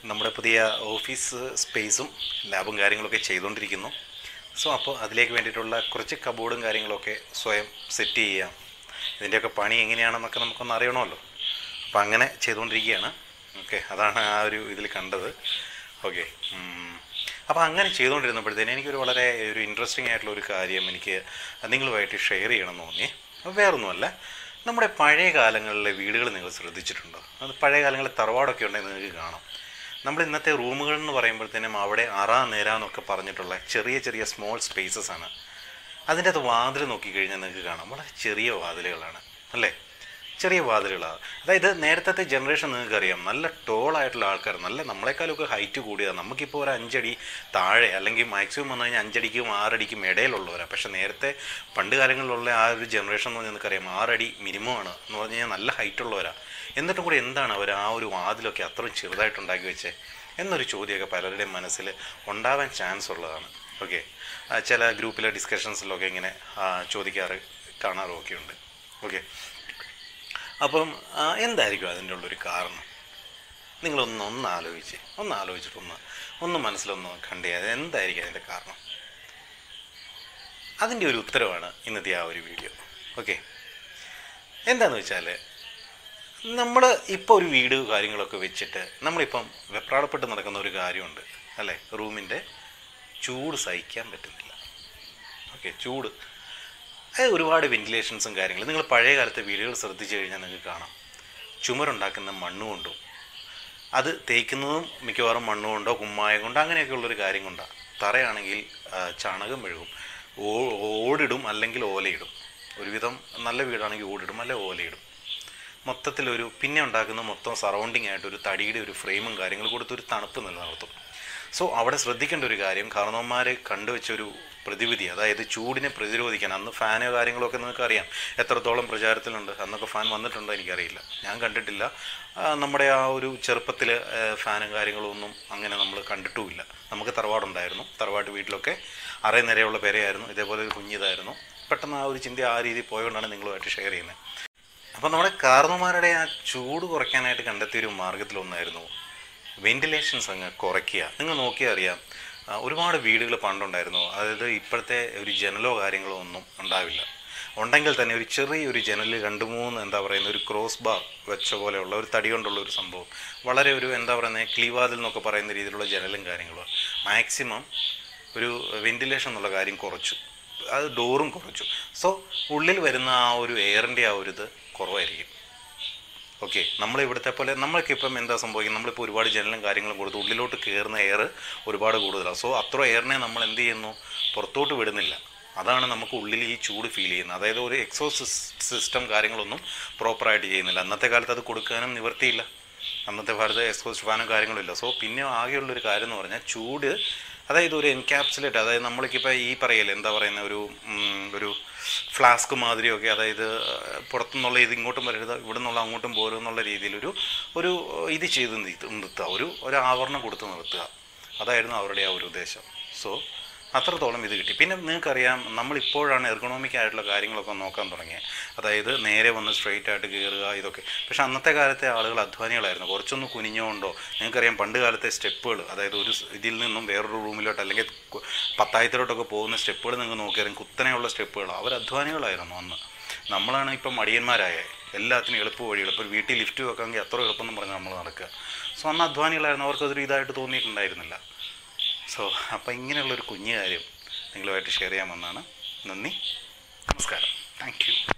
നമ്മുടെ പുതിയ ഓഫീസ് സ്പേസും ലാബും കാര്യങ്ങളൊക്കെ ചെയ്തുകൊണ്ടിരിക്കുന്നു സോ അപ്പോൾ അതിലേക്ക് വേണ്ടിയിട്ടുള്ള കുറച്ച് കബോർഡും കാര്യങ്ങളൊക്കെ സ്വയം സെറ്റ് ചെയ്യാം ഇതിൻ്റെയൊക്കെ പണി എങ്ങനെയാണെന്നൊക്കെ നമുക്കൊന്ന് അറിയണമല്ലോ അപ്പോൾ അങ്ങനെ ചെയ്തുകൊണ്ടിരിക്കുകയാണ് ഓക്കെ അതാണ് ആ ഒരു ഇതിൽ കണ്ടത് ഓക്കെ അപ്പോൾ അങ്ങനെ ചെയ്തുകൊണ്ടിരുന്നപ്പോഴത്തേന് എനിക്കൊരു വളരെ ഒരു ഇൻട്രസ്റ്റിംഗ് ആയിട്ടുള്ള ഒരു കാര്യം എനിക്ക് നിങ്ങളുമായിട്ട് ഷെയർ ചെയ്യണമെന്ന് തോന്നി അപ്പോൾ വേറൊന്നുമല്ല നമ്മുടെ പഴയ കാലങ്ങളിലെ വീടുകൾ നിങ്ങൾ ശ്രദ്ധിച്ചിട്ടുണ്ടോ അത് പഴയ കാലങ്ങളിൽ തറവാടൊക്കെ ഉണ്ടെങ്കിൽ നിങ്ങൾക്ക് കാണാം നമ്മൾ ഇന്നത്തെ റൂമുകൾ എന്ന് പറയുമ്പോഴത്തേനും അവിടെ അറ നേര എന്നൊക്കെ പറഞ്ഞിട്ടുള്ള ചെറിയ ചെറിയ സ്മോൾ സ്പേസസ് ആണ് അതിൻ്റെ അത് വാതിൽ നോക്കിക്കഴിഞ്ഞാൽ നിങ്ങൾക്ക് കാണാം വളരെ ചെറിയ വാതിലുകളാണ് അല്ലേ ചെറിയ വാതിലുകളാണ് അതായത് നേരത്തെ ജനറേഷൻ നിങ്ങൾക്ക് അറിയാം നല്ല ടോളായിട്ടുള്ള ആൾക്കാർ നല്ല നമ്മളെക്കാളൊക്കെ ഹൈറ്റ് കൂടിയതാണ് നമുക്കിപ്പോൾ ഒരു അഞ്ചടി താഴെ അല്ലെങ്കിൽ മാക്സിമം വന്നു കഴിഞ്ഞാൽ അഞ്ചടിക്കും ആറടിക്കും ഇടയിലുള്ളവരാണ് പക്ഷേ നേരത്തെ പണ്ട് കാലങ്ങളിലുള്ള ആ ഒരു ജനറേഷൻ എന്ന് പറഞ്ഞാൽ നിങ്ങൾക്കറിയാം ആറടി മിനിമം ആണ് എന്ന് പറഞ്ഞു കഴിഞ്ഞാൽ നല്ല ഹൈറ്റ് ഉള്ളവരാണ് എന്നിട്ടും കൂടി എന്താണ് അവർ ആ ഒരു വാതിലൊക്കെ അത്രയും ചെറുതായിട്ട് ഉണ്ടാക്കി വെച്ചേ എന്നൊരു ചോദ്യമൊക്കെ പലരുടെയും മനസ്സിൽ ഉണ്ടാവാൻ ചാൻസ് ഉള്ളതാണ് ഓക്കെ ചില ഗ്രൂപ്പിലെ ഡിസ്കഷൻസിലൊക്കെ ഇങ്ങനെ ആ, ചോദിക്കാറ് കാണാറും ഒക്കെ ഉണ്ട് ഓക്കെ അപ്പം ആ, എന്തായിരിക്കും അതിൻ്റെ ഉള്ളൊരു കാരണം നിങ്ങളൊന്ന് ഒന്ന് ആലോചിച്ച് ഒന്ന് ആലോചിച്ചിട്ടൊന്ന് ഒന്ന് മനസ്സിലൊന്ന് കണ്ടു എന്തായിരിക്കും അതിൻ്റെ കാരണം അതിൻ്റെ ഒരു ഉത്തരവാണ് ഇന്നത്തെ ആ ഒരു വീഡിയോ ഓക്കെ എന്താണെന്ന് വെച്ചാൽ നമ്മൾ ഇപ്പോൾ ഒരു വീട് കാര്യങ്ങളൊക്കെ വെച്ചിട്ട് നമ്മളിപ്പം വെപ്രാളപ്പെട്ട് നടക്കുന്ന ഒരു കാര്യമുണ്ട് അല്ലേ റൂമിൻ്റെ ചൂട് സഹിക്കാൻ പറ്റുന്നില്ല ഓക്കെ ചൂട് അത് ഒരുപാട് വെന്റിലേഷൻസും കാര്യങ്ങളും നിങ്ങൾ പഴയ കാലത്തെ വീടുകൾ ശ്രദ്ധിച്ചു കഴിഞ്ഞാൽ നിങ്ങൾക്ക് കാണാം ചുമരുണ്ടാക്കുന്ന മണ്ണ് കൊണ്ടും അത് തേക്കുന്നതും മിക്കവാറും മണ്ണ് കൊണ്ടോ കുമ്മായം കൊണ്ടോ അങ്ങനെയൊക്കെ ഉള്ളൊരു കാര്യം കൊണ്ടാണ് തറയാണെങ്കിൽ ആ, ചാണകം മെഴുകും ഓ ഓടിടും അല്ലെങ്കിൽ ഓലയിടും ഒരുവിധം നല്ല വീടാണെങ്കിൽ ഓടിടും അല്ലെ ഓലയിടും മൊത്തത്തിലൊരു പിന്നെ ഉണ്ടാക്കുന്ന മൊത്തം സറൗണ്ടിങ് ആയിട്ട് ഒരു തടിയുടെ ഒരു ഫ്രെയിമും കാര്യങ്ങളും കൊടുത്ത് ഒരു തണുപ്പ് നിലനിർത്തും സോ അവിടെ ശ്രദ്ധിക്കേണ്ട ഒരു കാര്യം കാരണവന്മാർ കണ്ടുവച്ചൊരു പ്രതിവിധി അതായത് ചൂടിനെ പ്രതിരോധിക്കാൻ അന്ന് ഫാനോ കാര്യങ്ങളൊക്കെ നിങ്ങൾക്ക് അറിയാം എത്രത്തോളം പ്രചാരത്തിലുണ്ട് അന്നൊക്കെ ഫാൻ വന്നിട്ടുണ്ടോ എനിക്കറിയില്ല ഞാൻ കണ്ടിട്ടില്ല ആ, നമ്മുടെ ആ ഒരു ചെറുപ്പത്തിൽ ഫാനും കാര്യങ്ങളും ഒന്നും അങ്ങനെ നമ്മൾ കണ്ടിട്ടുമില്ല നമുക്ക് തറവാടുണ്ടായിരുന്നു തറവാട്ട് വീട്ടിലൊക്കെ അറേ നിരയുള്ള പെരയായിരുന്നു ഇതേപോലെ ഒരു കുഞ്ഞിതായിരുന്നു പെട്ടെന്ന് ആ ഒരു ചിന്ത ആ രീതിയിൽ പോയതുകൊണ്ടാണ് നിങ്ങളുമായിട്ട് ഷെയർ ചെയ്യുന്നത് അപ്പോൾ നമ്മുടെ കാർന്നമാരുടെ ആ ചൂട് കുറയ്ക്കാനായിട്ട് കണ്ടെത്തിയ ഒരു മാർഗത്തിലൊന്നായിരുന്നു വെന്റിലേഷൻസ് അങ്ങ് കുറയ്ക്കുക നിങ്ങൾ നോക്കിയാൽ അറിയാം ആ, ഒരുപാട് വീടുകൾ പണ്ടുണ്ടായിരുന്നു അതായത് ഇപ്പോഴത്തെ ഒരു ജനലോ കാര്യങ്ങളോ ഒന്നും ഉണ്ടാവില്ല ഉണ്ടെങ്കിൽ തന്നെ ഒരു ചെറിയൊരു ജനൽ രണ്ട് മൂന്ന് എന്താ പറയുന്ന ഒരു ക്രോസ് ബാർ വെച്ച പോലെയുള്ള ഒരു തടി കൊണ്ടുള്ള ഒരു സംഭവം വളരെ ഒരു എന്താ പറയുന്നത് ക്ലീവാതിൽ എന്നൊക്കെ പറയുന്ന രീതിയിലുള്ള ജനലും കാര്യങ്ങളും മാക്സിമം ഒരു വെന്റിലേഷൻ എന്നുള്ള കാര്യം കുറച്ചു അത് ഡോറും കുറച്ചു സോ ഉള്ളിൽ വരുന്ന ആ ഒരു എയറിൻ്റെ ആ ഒരു ഇത് കുറവായിരിക്കും ഓക്കെ നമ്മൾ ഇവിടുത്തെ പോലെ നമ്മൾക്ക് ഇപ്പം എന്താ സംഭവിക്കുന്നത് നമ്മളിപ്പോൾ ഒരുപാട് ജനലും കാര്യങ്ങളും കൊടുത്ത് ഉള്ളിലോട്ട് കയറുന്ന എയർ ഒരുപാട് കൂടുതലാണ് സോ അത്ര എയറിനെ നമ്മൾ എന്ത് ചെയ്യുന്നു പുറത്തോട്ട് വിടുന്നില്ല അതാണ് നമുക്ക് ഉള്ളിൽ ഈ ചൂട് ഫീൽ ചെയ്യുന്നത് അതായത് ഒരു എക്സോ സിസ്റ്റം കാര്യങ്ങളൊന്നും പ്രോപ്പറായിട്ട് ചെയ്യുന്നില്ല അന്നത്തെ കാലത്ത് അത് കൊടുക്കാനും നിവർത്തിയില്ല അന്നത്തെ കാലത്ത് എക്സോസ്റ്റ് ഫാനും കാര്യങ്ങളും ഇല്ല സോ പിന്നെ ആകെയുള്ളൊരു കാര്യം എന്ന് പറഞ്ഞാൽ ചൂട് അതായത് ഒരു എൻക്യാപ്സുലേറ്റ് അതായത് നമ്മൾക്കിപ്പോൾ ഈ പറയല്ലേ എന്താ പറയുന്ന ഒരു ഉം, ഒരു ഫ്ലാസ്ക് മാതിരിയൊക്കെ അതായത് ഏഹ്, പുറത്തുനിന്നുള്ള ഇത് ഇങ്ങോട്ടും വരരുത് ഇവിടെ നിന്നുള്ള അങ്ങോട്ടും പോരും എന്നുള്ള രീതിയിലൊരു ഒരു ഇത് ചെയ്ത് നിർത്ത- നിർത്തുക ഒരു ഒരു ആവരണം കൊടുത്ത് നിർത്തുക അതായിരുന്നു അവരുടെ ആ ഒരു ഉദ്ദേശം സോ അത്രത്തോളം ഇത് കിട്ടി പിന്നെ നിങ്ങൾക്കറിയാം നമ്മളിപ്പോഴാണ് എർഗണോമിക് ആയിട്ടുള്ള കാര്യങ്ങളൊക്കെ നോക്കാൻ തുടങ്ങിയത് അതായത് നേരെ വന്ന് സ്ട്രെയിറ്റ് ആയിട്ട് കയറുക ഇതൊക്കെ പക്ഷെ അന്നത്തെ കാലത്തെ ആളുകൾ അധ്വാനികളായിരുന്നു കുറച്ചൊന്ന് കുനിഞ്ഞുകൊണ്ടോ നിങ്ങൾക്കറിയാം പണ്ട് കാലത്തെ സ്റ്റെപ്പുകൾ അതായത് ഒരു സ് ഇതിൽ നിന്നും വേറൊരു റൂമിലോട്ട് അല്ലെങ്കിൽ കു- പത്തായത്തിലോട്ടൊക്കെ പോകുന്ന സ്റ്റെപ്പുകൾ നിങ്ങൾ നോക്കിയാലും കുത്തനെയുള്ള സ്റ്റെപ്പുകൾ അവർ അധ്വാനികളായിരുന്നു അന്ന് നമ്മളാണ് ഇപ്പം മടിയന്മാരായ എല്ലാത്തിനും എളുപ്പ വഴികൾ ഇപ്പോൾ ഒരു വീട്ടിൽ ലിഫ്റ്റ് വെക്കാമെങ്കിൽ അത്ര എളുപ്പം എന്ന് പറഞ്ഞ് നമ്മൾ നടക്കുക സോ അന്ന് അധ്വാനികളായിരുന്നു അവർക്കതൊരു ഇതായിട്ട് തോന്നിയിട്ടുണ്ടായിരുന്നില്ല സോ അപ്പോൾ ഇങ്ങനെയുള്ളൊരു കുഞ്ഞു കാര്യം നിങ്ങളുമായിട്ട് ഷെയർ ചെയ്യാമെന്നാണ് നന്ദി നമസ്കാരം താങ്ക് യു